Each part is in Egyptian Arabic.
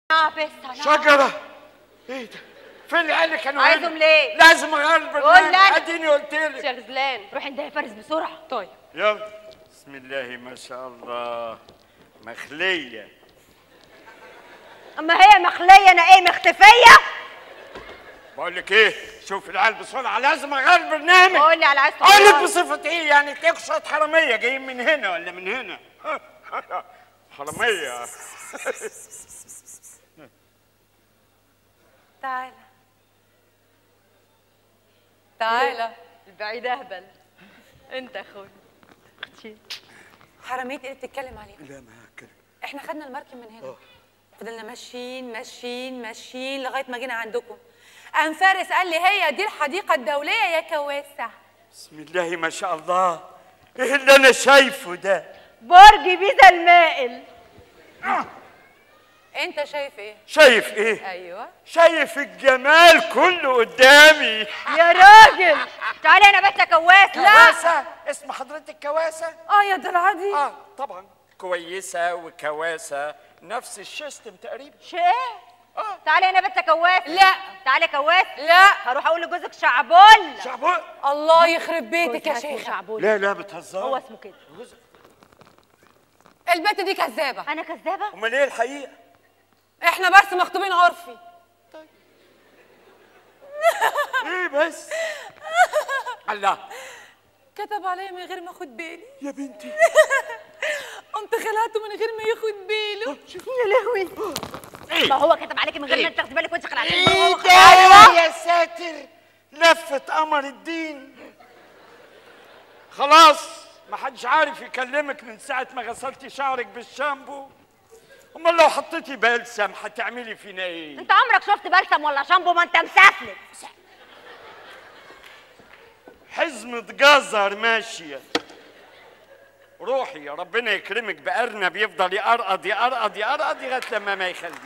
بس شجرة ايه ده؟ فين العيال اللي كانوا عايزهم هنا؟ ليه؟ لازم اغير قول البرنامج لي أنا. اديني قلت لك شغلان روح انت يا فارس بسرعه طيب يلا بسم الله ما شاء الله مخلية اما هي مخليه انا ايه مختفيه بقول لك ايه شوف العيال بسرعة لازم اغير البرنامج قول لي على عايز اقول لك تغير. بصفة ايه يعني تلاقوا شوية حرامية جايين من هنا ولا من هنا حرامية تعالى تعالى البعيد اهبل انت يا اخوي اختي حرامية ايه اللي بتتكلم عليها لا ما هكذا احنا خدنا المركب من هنا فضلنا ماشيين ماشيين ماشيين لغايه ما جينا عندكم قام فارس قال لي هي دي الحديقه الدوليه يا كواسه بسم الله ما شاء الله ايه اللي انا شايفه ده برج بيزا المائل انت شايف ايه شايف ايه ايوه شايف الجمال كله قدامي يا راجل تعالي انا بس كواس كواسة اسم حضرتك كواسة اه يا دلع دي اه طبعا كويسة وكواسة نفس الشيستم تقريبا شيء تعالي انا بس كواس لا. تعالي كواس لا هروح اقول لجوزك شعبول شعبان الله يخرب بيتك يا جوزها اسمه شيخه شعبول لا لا بتهزر هو اسمه كده البت دي كذابه انا كذابه امال ايه الحقيقة احنا بس مخطوبين عرفي ايه بس الله كتب عليا من غير ما اخد بالي يا بنتي قمت خلعته من غير ما ياخد باله يا لهوي ما هو كتب عليكي من غير ما انت تاخدي بالك وانت خلعتيه ما ايه هو ده يا ساتر لفة قمر الدين خلاص ما حدش عارف يكلمك من ساعة ما غسلتي شعرك بالشامبو امال لو حطيتي بلسم هتعملي فينا ايه انت عمرك شفت بلسم ولا شامبو ما انت مسافلت حزمة جزر ماشية روحي يا ربنا يكرمك بأرنب يفضل يقرقض يقرقض يقرقض لغاية لما ما يخليش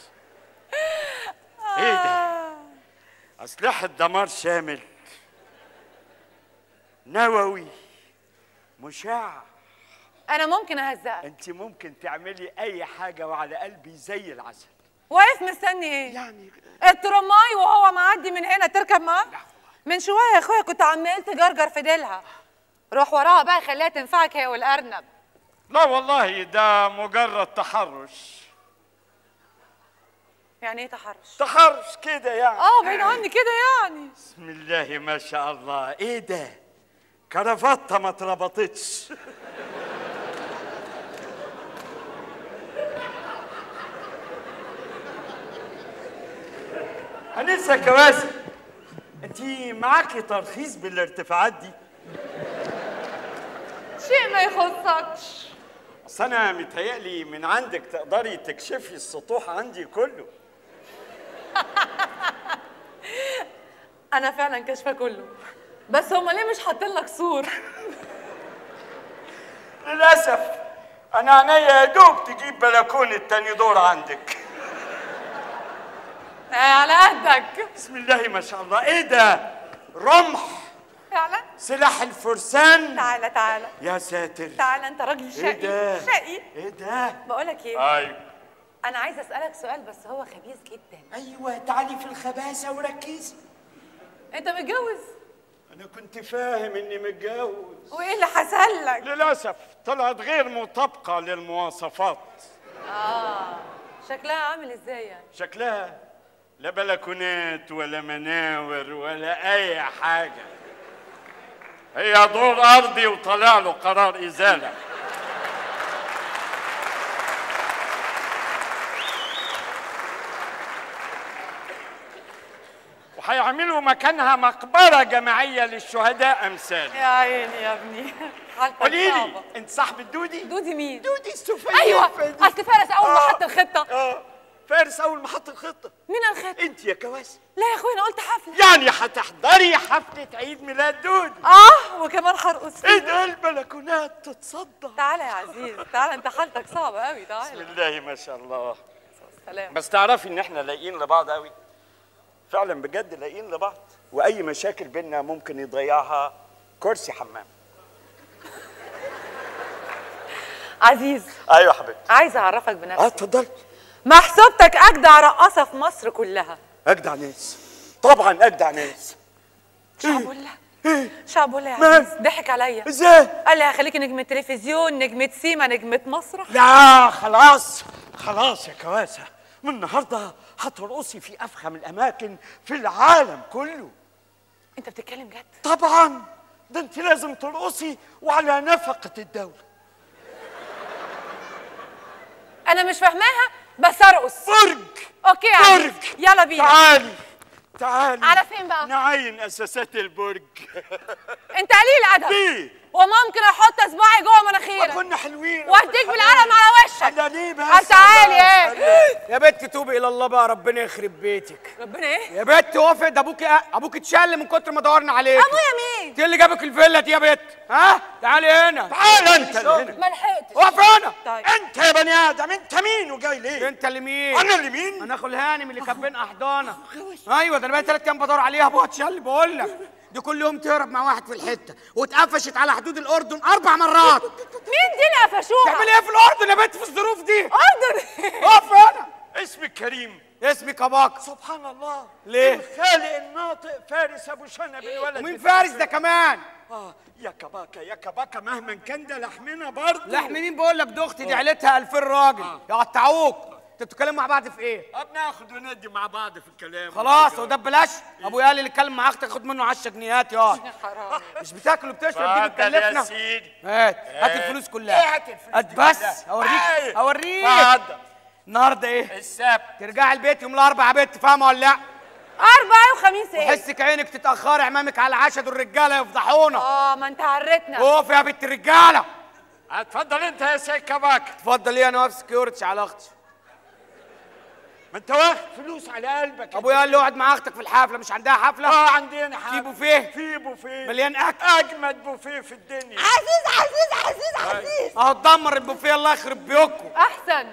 ايه ده أسلحة دمار شامل نووي مشع انا ممكن اهزقك انت ممكن تعملي اي حاجة وعلى قلبي زي العسل واقف مستني ايه يعني الترماي وهو معدي من هنا تركب معاه من شويه يا اخويا كنت عمال تجرجر في ديلها روح وراها بقى خليها تنفعك هي والارنب لا والله ده مجرد تحرش يعني ايه تحرش تحرش كده يعني اه بعيد عني كده يعني بسم الله ما شاء الله ايه ده كرافته ما اتربطتش انسه كواسي انت معاكي ترخيص بالارتفاعات دي شيء ما يخصكش اصل انا متهيألي من عندك تقدري تكشفي السطوح عندي كله انا فعلا كاشفه كله بس هما ليه مش حاطين لك سور للاسف انا عينيا يا دوب تجيب بلكونه تاني دور عندك آه، على قدك بسم الله ما شاء الله ايه ده رمح فعلا سلاح الفرسان تعالى تعالى يا ساتر تعالى انت راجل ايه ده شقي شقي ايه ده بقولك ايه ايوه انا عايزه اسالك سؤال بس هو خبيث جدا ايوه تعالي في الخباثه وركزي انت متجوز انا كنت فاهم اني متجوز وايه اللي حصل لك للاسف طلعت غير مطابقه للمواصفات شكلها عامل ازاي يعني شكلها لا بلكونات ولا مناور ولا اي حاجه هي دور ارضي وطلع له قرار ازاله وهيعملوا مكانها مقبره جماعيه للشهداء امثالي يا عيني يا ابني حالتك قولي لي صعبة. انت صاحبة دودي دودي مين دودي السفينه ايوه اصل فارس اول ما آه. حط الخطه اه فارس اول ما حط الخطه مين الخطه انت يا كواسي لا يا اخويا انا قلت حفله يعني هتحضري حفله عيد ميلاد دودي اه وكمان هرقص ايه فيه ده البلكونات تتصدى تعالى يا عزيز تعالى انت حالتك صعبه قوي بسم تعالى الله ما شاء الله سلام بس تعرفي ان احنا لاقيين لبعض قوي فعلا بجد لاقيين لبعض واي مشاكل بينا ممكن يضيعها كرسي حمام عزيز ايوه يا حبيبتي عايزه اعرفك اه بنفسي اتفضلي محسوبتك اجدع رقاصه في مصر كلها اجدع ناس طبعا اجدع ناس شعبولة شعبولة يا مال؟ عزيز ضحك عليا ازاي قال لي هخليكي نجمة تلفزيون نجمة سيما نجمة مسرح لا خلاص خلاص يا كواسه من النهارده هترقصي في افخم الاماكن في العالم كله انت بتتكلم جد طبعا ده انت لازم ترقصي وعلى نفقه الدوله انا مش فاهماها بس ارقص برج اوكي يا عزيز برج يلا بينا تعالي تعالي على فين بقى؟ نعين اساسات البرج انت قليل ادب ليه وممكن احط اصبعي جوه ما مناخيرك كنا حلوين واديك بالقلم على وشك على ليه بس طب تعالي ايه يا بت توبي الى الله بقى ربنا يخرب بيتك ربنا ايه يا بت وافق ده ابوك ابوك اتشل من كتر ما دورنا عليك ابويا مين انت اللي جابك الفيلا دي يا بت ها تعالي هنا تعال انت اللي هنا ما لحقتش اقف هنا طيب انت يا بني ادم انت مين وجاي ليه انت اللي مين انا اللي مين انا اخو الهانم اللي كان بين احضانه ايوه ده انا بقيت ثلاث ايام بدور عليها ابوها اتشل بقول لك دي كل يوم تهرب مع واحد في الحته واتقفشت على حدود الاردن اربع مرات مين دي اللي قفشوها تعمل ايه في الاردن يا بت في الظروف دي اردن اقف هنا اسمك كريم اسمي كباك سبحان الله ليه؟ الخالق الناطق فارس ابو شنب الولد ومين بتاع فارس ده كمان اه يا كباكا يا كباكا مهما كان ده لحمنا برضه لحم مين بقول لك دي اختي دي عيلتها 2000 راجل يقطعوك انتوا بتتكلموا مع بعض في ايه اه بناخد وندي مع بعض في الكلام خلاص هو ده ببلاش ابويا قال لي اللي اتكلم مع اختك خد منه 10 جنيهات يا حرام مش بتاكل وبتشرب دي اتفضل يا بتكلفنا سيدي هات هات إيه. الفلوس إيه كلها هات الفلوس هات دي بس كلها؟ اوريك إيه. اوريك اتفضل النهارده ايه السبت ترجعي البيت يوم الاربعاء يا بت فاهمه ولا لا اربعة وخميس ايه حسك عينك تتاخري امامك على العشاء دول الرجاله يفضحونا اه ما انت عرتنا اقف يا بنت الرجاله اتفضل انت يا سيد كباكا اتفضل ايه انا واقف سكيورتي على اختي ما انت واخد فلوس على قلبك ابويا قال لي اقعد مع اختك في الحفله مش عندها حفله اه عندنا حاجه في بوفيه في بوفيه مليان اكل اجمد بوفيه في الدنيا عزيز عزيز عزيز عزيز اهو تدمر البوفيه الله يخرب بيوتكم احسن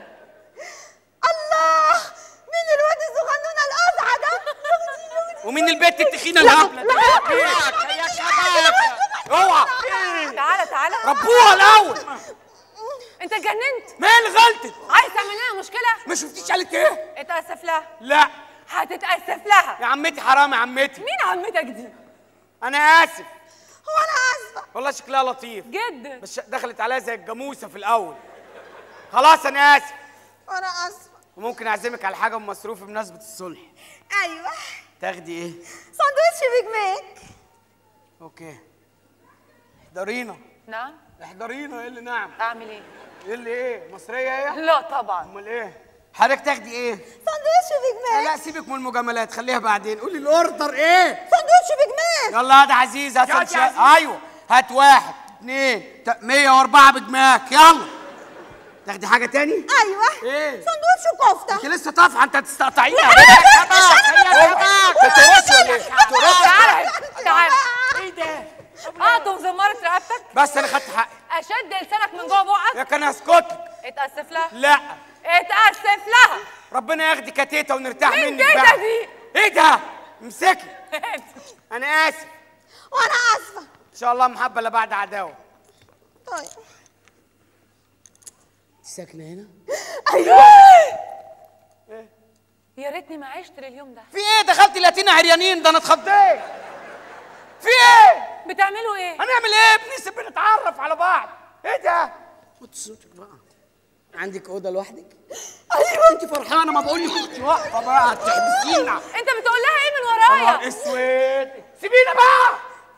الله مين الواد الصغنون القزعه ده ومين البت التخينه الهبله دي كباكا يا كباكا اوعى تعالى تعالى ربوها الاول انت اتجننت مين اللي غلطت عايز تعمل لنا مشكله ما شفتيش قالت ايه اتاسف لها لا هتتاسف لها يا عمتي حرام يا عمتي مين عمتك دي انا اسف هو انا اسفه والله شكلها لطيف جدا بس دخلت عليا زي الجاموسه في الاول خلاص انا اسف انا اسفه وممكن اعزمك على حاجه بمصروفي بمناسبه الصلح ايوه تاخدي ايه ساندوتش بيج ماك اوكي احضرينا نعم احضرينا ايه اللي نعم اعمل ايه ايه اللي ايه مصريه ايه لا طبعا امال ايه حضرتك تاخدي ايه ساندوتش بيج ماك لا سيبك من المجاملات خليها بعدين قولي الاوردر ايه ساندوتش بيج ماك يلا هات عزيز هات يا شا... عزيز. ايوه هات واحد اثنين ت- 104 بجماك يلا تاخدي حاجه تاني ايوه ايه ساندوتش وكفته انت لسه طافحه انت هتستقطعيها تعالى تعالى ايه ده اقطم زمارة رقبتك بس انا خدت حقي اشد لسانك من جوه بقك يا كان هسكت اتاسف لها لا اتاسف لها ربنا ياخدك يا تيتا ونرتاح مين منك تيتا بقى دي؟ ايه ده امسكي انا اسف وانا اسفه ان شاء الله محبه لا بعد عداوه طيب ساكنه هنا يا ريتني ما عشت لليوم ده في ايه دخلت لاتينا عريانين ده انا اتخضيت في ايه بتعملوا ايه هنعمل ايه بنسب بنتعرف على بعض ايه ده وطي صوتك بقى عندك اوضه لوحدك ايوه انت فرحانه ما بقول لك اختي واقفه بقى تحبسينا انت بتقول لها ايه من نهار ورايا اسود سيبينا بقى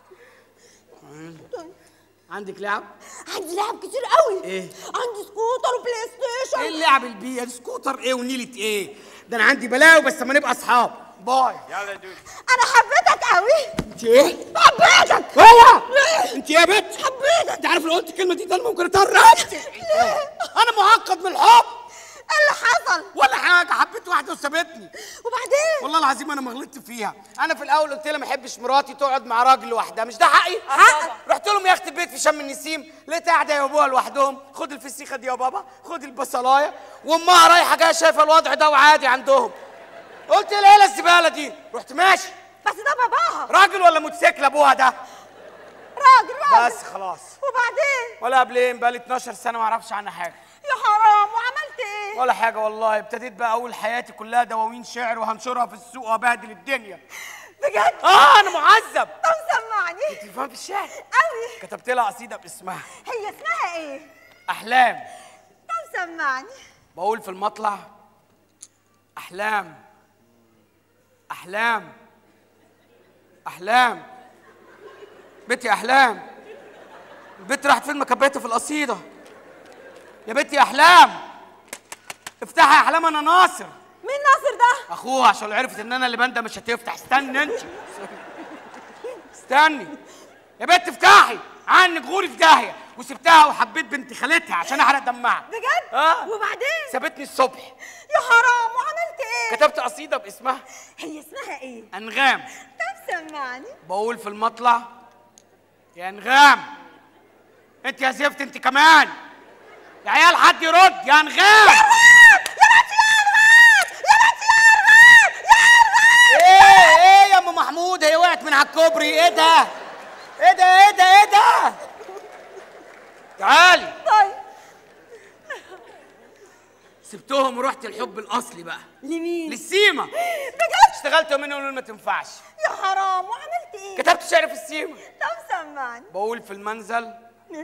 عندك لعب عندي لعب كتير قوي إيه؟ عندي سكوتر وبلاي ايه ستيشن اللعب البيئة سكوتر ايه ونيلة ايه ده انا عندي بلاوي بس اما نبقى اصحاب باي يلا دودي انا حبيتك قوي انت ايه حبيتك هو انت يا بنت حبيتك انت عارف لو قلت الكلمه دي ده انا ممكن اتهربت انا معقد من الحب ايه اللي حصل ولا حاجه حبيت واحده وسابتني وبعدين والله العظيم انا ما غلطت فيها انا في الاول قلت لها ما احبش مراتي تقعد مع راجل لوحدها مش ده حقي طبعا. رحت لهم يا اختي البيت في شم النسيم لقيتها قاعده يا ابوها لوحدهم خد الفسيخه دي يا بابا خد البصلايه وامها رايحه جايه شايفه الوضع ده وعادي عندهم قلت لها ايه الزباله دي رحت ماشي بس ده باباها راجل ولا موتوسيكل ابوها ده راجل راجل بس خلاص وبعدين ولا قبلين بقالي 12 سنه ما اعرفش عنها حاجه يا حرام وعملت ايه ايه ولا حاجه والله ابتديت بقى اقول حياتي كلها دواوين شعر وهنشرها في السوق وابهدل الدنيا بجد اه انا معذب طب سمعني تليفون في الشعر قوي كتبت لها قصيده باسمها هي اسمها ايه احلام طب سمعني بقول في المطلع احلام احلام احلام بنتي احلام البنت راحت فين مكبيتها في القصيده يا بنتي يا احلام افتحي يا احلام انا ناصر مين ناصر ده اخوها عشان لو عرفت ان انا اللي بنده مش هتفتح استني انت استني يا بنت افتحي عنك غوري في داهيه وسبتها وحبيت بنت خالتها عشان احرق دمها بجد اه وبعدين سابتني الصبح يا حرام وعملت ايه كتبت قصيده باسمها هي اسمها ايه انغام طب سمعني بقول في المطلع يا انغام انت يا زفت انت كمان يا عيال حد يرد يا انغام ايه ايه يا ام محمود هي وقعت من على الكوبري ايه ده ايه ده ايه ده ايه ده تعالي طيب سبتهم ورحت الحب الاصلي بقى لمين للسيما بجد اشتغلت يومين يقولوا لي ما تنفعش يا حرام وعملت ايه كتبت شعر في السيما طب سمعني بقول في المنزل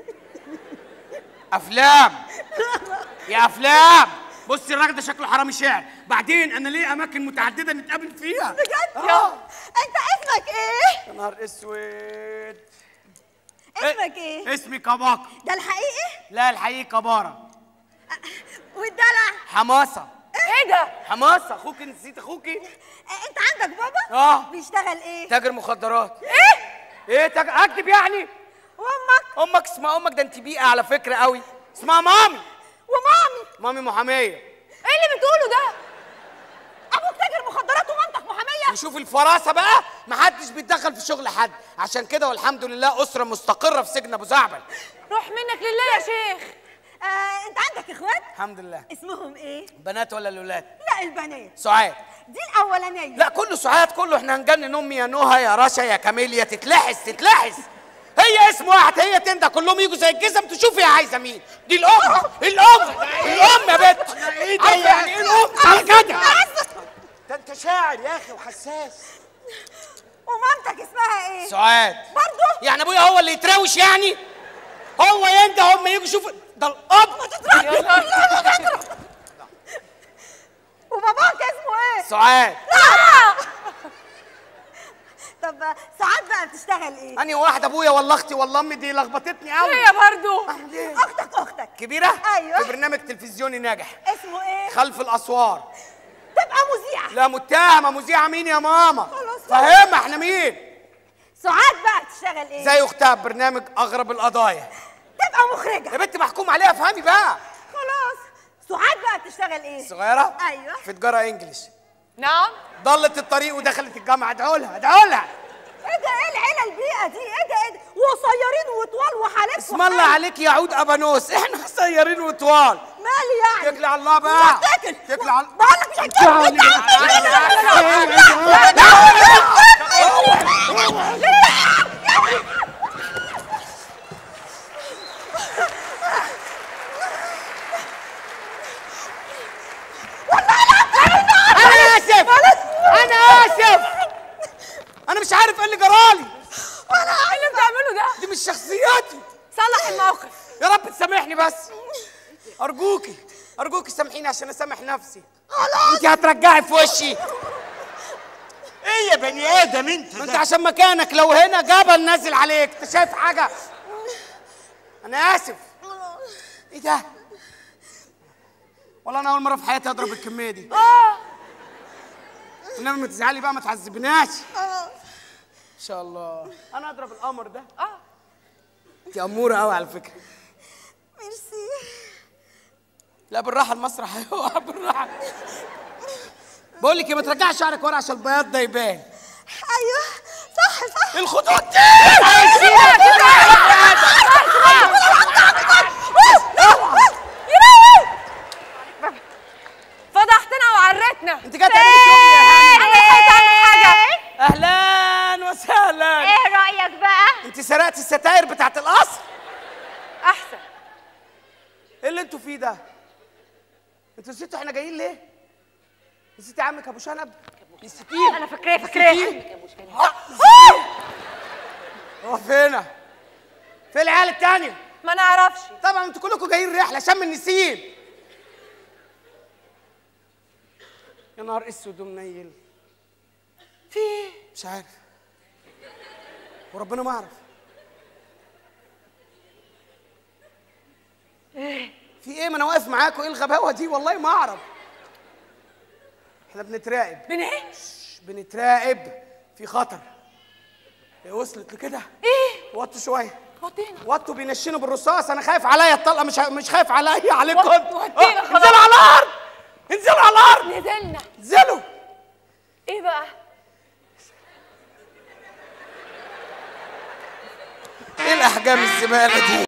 افلام يا افلام بصي الراجل ده شكله حرامي شعر بعدين انا ليه اماكن متعدده نتقابل فيها بجد آه. انت اسمك ايه يا نهار اسود اسمك ايه اسمي كباكا ده الحقيقي لا الحقيقي كبارة والدلع حماسة ايه ده حماسة اخوك نسيت اخوكي آه، انت عندك بابا اه بيشتغل ايه تاجر مخدرات ايه ايه تاجر اكذب يعني وامك امك اسمها امك ده انت بيئة على فكرة قوي اسمها مامي ومامي مامي محامية ايه اللي بتقوله ده ابوك تاجر مخدرات ومامتك محاميه وشوف الفراسه بقى محدش بيتدخل في شغل حد عشان كده والحمد لله اسره مستقره في سجن ابو زعبل روح منك لله يا شيخ آه، انت عندك اخوات الحمد لله اسمهم ايه بنات ولا الاولاد لا البنات سعاد دي الاولانيه لا كله سعاد كله احنا هنجنن امي يا نهى يا رشا يا كاميليا تتلحس تتلحس هي اسم واحد هي تندى كلهم يجوا زي الجزم تشوفي هي عايزه مين دي الام الام الام يا بنت عارفه يعني ايه الام على كده ده انت شاعر يا اخي وحساس ومامتك اسمها ايه سعاد برضه يعني ابويا هو اللي يتراوش يعني هو يندى هم يجوا يشوفوا ده الاب وباباك اسمه ايه سعاد طب آه، ساعات بقى بتشتغل ايه انهي واحده ابويا ولا اختي ولا امي دي لخبطتني قوي هي برضو اختك اختك كبيره أيوة. في برنامج تلفزيوني ناجح اسمه ايه خلف الاسوار تبقى مذيعه لا متهمه مذيعه مين يا ماما خلاص. فهمها احنا مين ساعات بقى بتشتغل ايه زي اختها في برنامج اغرب القضايا تبقى مخرجه يا بنت محكوم عليها افهمي بقى خلاص ساعات بقى بتشتغل ايه صغيره ايوه في تجاره انجلش نعم ضلت الطريق ودخلت الجامعه ادعوا لها ادعوا لها ايه ده ايه العيله البيئه دي ايه ده ايه ده وقصيرين وطوال وحالات اسم الله عليك يا عود ابانوس احنا قصيرين وطوال مالي يعني اتكلي على الله بقى مش هتاكل اتكلي على بقول لك مش هتاكل انا اسف انا اسف انا مش عارف ايه اللي جرالي ايه اللي بتعمله ده دي مش شخصياتي صلح الموقف يا رب تسامحني بس ارجوكي ارجوكي سامحيني عشان اسامح نفسي انت هترجعي في وشي ايه يا بني ادم انت ما انت ده عشان مكانك لو هنا جبل نازل عليك انت شايف حاجه انا اسف ايه ده والله انا اول مره في حياتي اضرب الكميه دي انما ما تزعلي بقى ما تعذبناش ان شاء الله انا اضرب القمر ده اه انت اموره قوي على فكره ميرسي لا بالراحه المسرح هيقع بالراحه بقول لك ايه ما ترجعش شعرك ورا عشان البياض ده يبان ايوه صح صح الخطوط دي فضحتنا وعرتنا انت جاي تعملي شغل يا هاني انا لحقت اعمل حاجه اهلا وسهلا ايه رايك بقى انت سرقتي الستاير بتاعت القصر احسن ايه اللي انتوا فيه ده انتوا نسيتوا احنا جايين ليه؟ نسيت يا عمك ابو شنب؟ نسيتيه انا فاكراه فاكراه هو فين؟ فين العيال التانية؟ ما نعرفش طبعا انتوا كلكم جايين رحلة شم النسيم يا نهار اسود ومنيل في ايه مش عارف وربنا ما اعرف في ايه ما انا واقف معاكم ايه الغباوه دي والله ما اعرف احنا بنتراقب من ايه بنتراقب في خطر هي وصلت لكده ايه وطوا شويه وطينا وطوا بينشنوا بالرصاص انا خايف عليا الطلقه مش مش خايف عليا عليكم وط- انتوا. وطينا آه، خلاص. انزلوا على الارض انزلوا على الارض نزلنا انزلوا ايه بقى ايه الاحجام الزباله دي